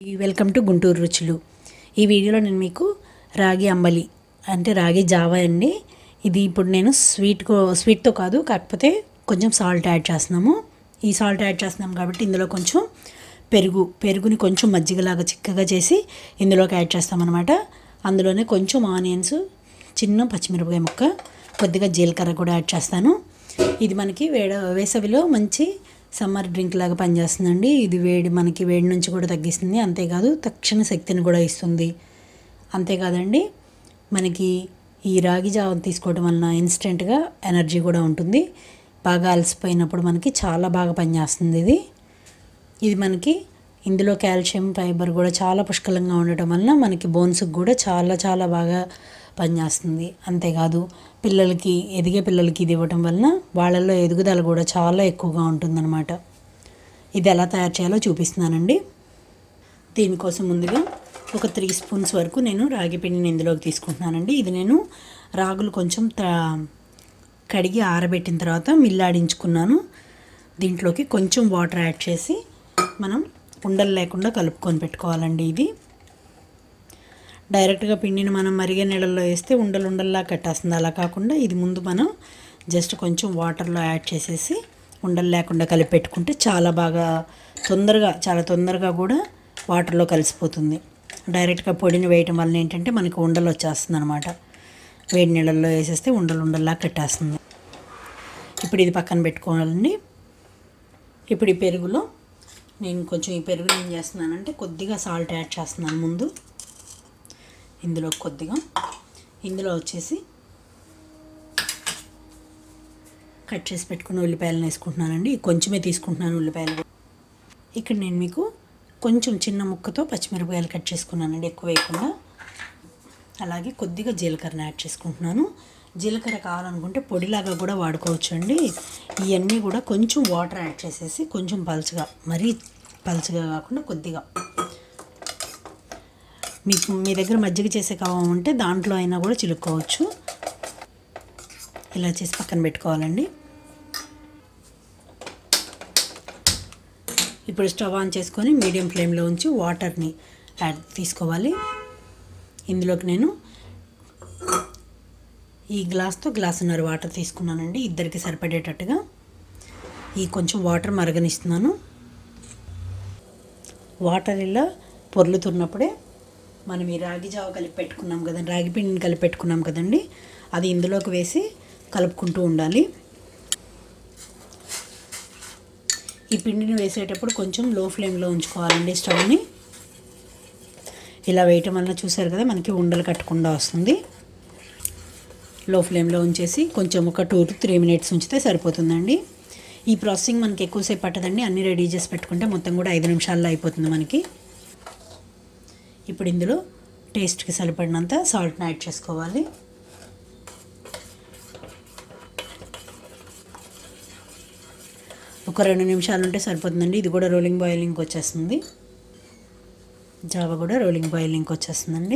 welcome to Guntur రుచులు ఈ వీడియోలో నేను మీకు రాగి అంబలి అంటే రాగి జావా అండి ఇది ఇప్పుడు నేను స్వీట్ స్వీట్తో కాదు కాకపోతే కొంచెం సాల్ట్ యాడ్ చేస్తున్నాము ఈ సాల్ట్ యాడ్ చేస్తున్నాం కాబట్టి ఇందులో కొంచెం పెరుగు పెరుగుని కొంచెం మజ్జిగలాగా చిక్కగా చేసి ఇందులోకి యాడ్ చేస్తామన్నమాట అందులోనే కొంచెం ఆనియన్స్ చిన్న పచ్చిమిరపకాయ ముక్క కొద్దిగా జీలకర్ర కూడా యాడ్ చేస్తాను ఇది మనకి వేడ వేసవిలో మంచి సమ్మర్ డ్రింక్ లాగా పనిచేస్తుందండి ఇది వేడి మనకి వేడి నుంచి కూడా తగ్గిస్తుంది అంతేకాదు తక్షణ శక్తిని కూడా ఇస్తుంది అంతేకాదండి మనకి ఈ రాగి జావను తీసుకోవడం వలన ఇన్స్టెంట్గా ఎనర్జీ కూడా ఉంటుంది బాగా అలసిపోయినప్పుడు మనకి చాలా బాగా పనిచేస్తుంది ఇది ఇది మనకి ఇందులో కాల్షియం ఫైబర్ కూడా చాలా పుష్కలంగా ఉండటం వలన మనకి బోన్స్కి కూడా చాలా చాలా బాగా పనిచేస్తుంది అంతేకాదు పిల్లలకి ఎదిగే పిల్లలకి ఇది ఇవ్వటం వలన వాళ్ళల్లో ఎదుగుదల కూడా చాలా ఎక్కువగా ఉంటుందన్నమాట ఇది ఎలా తయారు చేయాలో చూపిస్తున్నానండి దీనికోసం ముందుగా ఒక త్రీ స్పూన్స్ వరకు నేను రాగి పిండిని ఇందులోకి తీసుకుంటున్నానండి ఇది నేను రాగులు కొంచెం త కడిగి ఆరబెట్టిన తర్వాత మిల్లాడించుకున్నాను దీంట్లోకి కొంచెం వాటర్ యాడ్ చేసి మనం ఉండలు లేకుండా కలుపుకొని పెట్టుకోవాలండి ఇది డైరెక్ట్గా పిండిని మనం మరిగే నీళ్ళల్లో వేస్తే ఉండలు ఉండల్లా కట్టేస్తుంది అలా కాకుండా ఇది ముందు మనం జస్ట్ కొంచెం వాటర్లో యాడ్ చేసేసి ఉండలు లేకుండా కలిపి పెట్టుకుంటే చాలా బాగా తొందరగా చాలా తొందరగా కూడా వాటర్లో కలిసిపోతుంది డైరెక్ట్గా పొడిని వేయటం వల్ల ఏంటంటే మనకి ఉండలు వచ్చేస్తుంది అనమాట వేడి నీళ్ళల్లో వేసేస్తే ఉండలు ఉండల్లా కట్టేస్తుంది ఇప్పుడు ఇది పక్కన పెట్టుకోవాలండి ఇప్పుడు ఈ పెరుగులో నేను కొంచెం ఈ పెరుగుని ఏం చేస్తున్నానంటే కొద్దిగా సాల్ట్ యాడ్ చేస్తున్నాను ముందు ఇందులో కొద్దిగా ఇందులో వచ్చేసి కట్ చేసి పెట్టుకున్న ఉల్లిపాయలను వేసుకుంటున్నానండి కొంచెమే తీసుకుంటున్నాను ఉల్లిపాయలు ఇక్కడ నేను మీకు కొంచెం చిన్న ముక్కతో పచ్చిమిరపకాయలు కట్ చేసుకున్నానండి ఎక్కువ వేయకుండా అలాగే కొద్దిగా జీలకర్ర యాడ్ చేసుకుంటున్నాను జీలకర్ర కావాలనుకుంటే పొడిలాగా కూడా వాడుకోవచ్చు అండి ఇవన్నీ కూడా కొంచెం వాటర్ యాడ్ చేసేసి కొంచెం పలుచగా మరీ పలుచగా కాకుండా కొద్దిగా మీకు మీ దగ్గర మజ్జిగ చేసే కావం ఉంటే దాంట్లో అయినా కూడా చిలుక్కోవచ్చు ఇలా చేసి పక్కన పెట్టుకోవాలండి ఇప్పుడు స్టవ్ ఆన్ చేసుకొని మీడియం ఫ్లేమ్లో ఉంచి వాటర్ని యాడ్ తీసుకోవాలి ఇందులోకి నేను ఈ గ్లాస్తో గ్లాసున్నర వాటర్ తీసుకున్నానండి ఇద్దరికి సరిపడేటట్టుగా ఈ కొంచెం వాటర్ మరగనిస్తున్నాను వాటర్ ఇలా పొర్లుతున్నప్పుడే మనం ఈ రాగి జావ కలిపి పెట్టుకున్నాం కదండి రాగి పిండిని కలిపి పెట్టుకున్నాం కదండి అది ఇందులోకి వేసి కలుపుకుంటూ ఉండాలి ఈ పిండిని వేసేటప్పుడు కొంచెం లో ఫ్లేమ్లో ఉంచుకోవాలండి స్టవ్ని ఇలా వేయటం వల్ల చూసారు కదా మనకి ఉండలు కట్టకుండా వస్తుంది లో ఫ్లేమ్లో ఉంచేసి కొంచెం ఒక టూ టు త్రీ మినిట్స్ ఉంచితే సరిపోతుందండి ఈ ప్రాసెసింగ్ మనకి ఎక్కువసేపు పట్టదండి అన్నీ రెడీ చేసి పెట్టుకుంటే మొత్తం కూడా ఐదు నిమిషాల్లో అయిపోతుంది మనకి ఇప్పుడు ఇందులో టేస్ట్కి సరిపడినంత సాల్ట్ని యాడ్ చేసుకోవాలి ఒక రెండు నిమిషాలు ఉంటే సరిపోతుందండి ఇది కూడా రోలింగ్ బాయిలింగ్ వచ్చేస్తుంది జావా కూడా రోలింగ్ బాయిలింగ్ వచ్చేస్తుందండి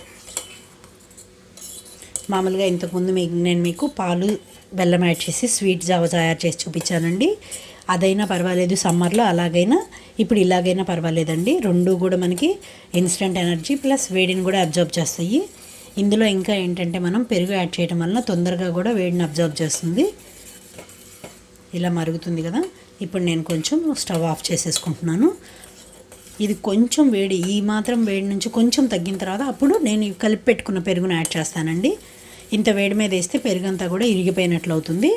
మామూలుగా ఇంతకుముందు మీకు నేను మీకు పాలు బెల్లం యాడ్ చేసి స్వీట్ జావ తయారు చేసి చూపించానండి అదైనా పర్వాలేదు సమ్మర్లో అలాగైనా ఇప్పుడు ఇలాగైనా పర్వాలేదండి రెండు కూడా మనకి ఇన్స్టెంట్ ఎనర్జీ ప్లస్ వేడిని కూడా అబ్జర్వ్ చేస్తాయి ఇందులో ఇంకా ఏంటంటే మనం పెరుగు యాడ్ చేయడం వలన తొందరగా కూడా వేడిని అబ్జర్వ్ చేస్తుంది ఇలా మరుగుతుంది కదా ఇప్పుడు నేను కొంచెం స్టవ్ ఆఫ్ చేసేసుకుంటున్నాను ఇది కొంచెం వేడి ఈ మాత్రం వేడి నుంచి కొంచెం తగ్గిన తర్వాత అప్పుడు నేను ఈ కలిపి పెట్టుకున్న పెరుగును యాడ్ చేస్తానండి ఇంత వేడి మీద వేస్తే పెరుగు అంతా కూడా ఇరిగిపోయినట్లు అవుతుంది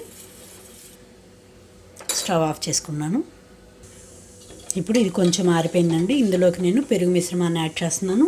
స్టవ్ ఆఫ్ చేసుకున్నాను ఇప్పుడు ఇది కొంచెం ఆరిపోయిందండి ఇందులోకి నేను పెరుగు మిశ్రమాన్ని యాడ్ చేస్తున్నాను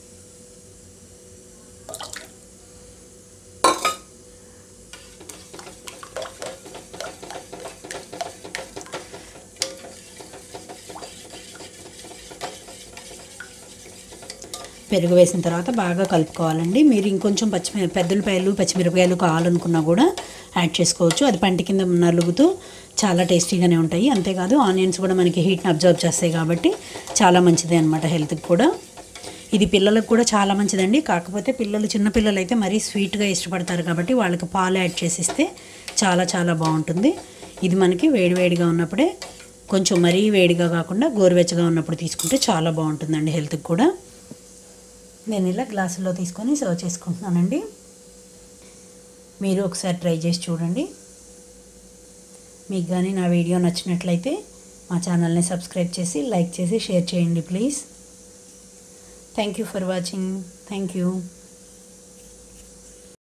పెరుగు వేసిన తర్వాత బాగా కలుపుకోవాలండి మీరు ఇంకొంచెం పచ్చిమి పెద్దలపాయలు పచ్చిమిరపకాయలు కావాలనుకున్నా కూడా యాడ్ చేసుకోవచ్చు అది పంట కింద నలుగుతూ చాలా టేస్టీగానే ఉంటాయి అంతేకాదు ఆనియన్స్ కూడా మనకి హీట్ని అబ్జర్వ్ చేస్తాయి కాబట్టి చాలా మంచిదే అనమాట హెల్త్కి కూడా ఇది పిల్లలకు కూడా చాలా మంచిదండి కాకపోతే పిల్లలు చిన్నపిల్లలు అయితే మరీ స్వీట్గా ఇష్టపడతారు కాబట్టి వాళ్ళకి పాలు యాడ్ చేసిస్తే చాలా చాలా బాగుంటుంది ఇది మనకి వేడివేడిగా ఉన్నప్పుడే కొంచెం మరీ వేడిగా కాకుండా గోరువెచ్చగా ఉన్నప్పుడు తీసుకుంటే చాలా బాగుంటుందండి హెల్త్కి కూడా నేను ఇలా గ్లాసుల్లో తీసుకొని సర్వ్ చేసుకుంటున్నానండి మీరు ఒకసారి ట్రై చేసి చూడండి మీకు కానీ నా వీడియో నచ్చినట్లయితే మా ఛానల్ని సబ్స్క్రైబ్ చేసి లైక్ చేసి షేర్ చేయండి please thank you for watching thank you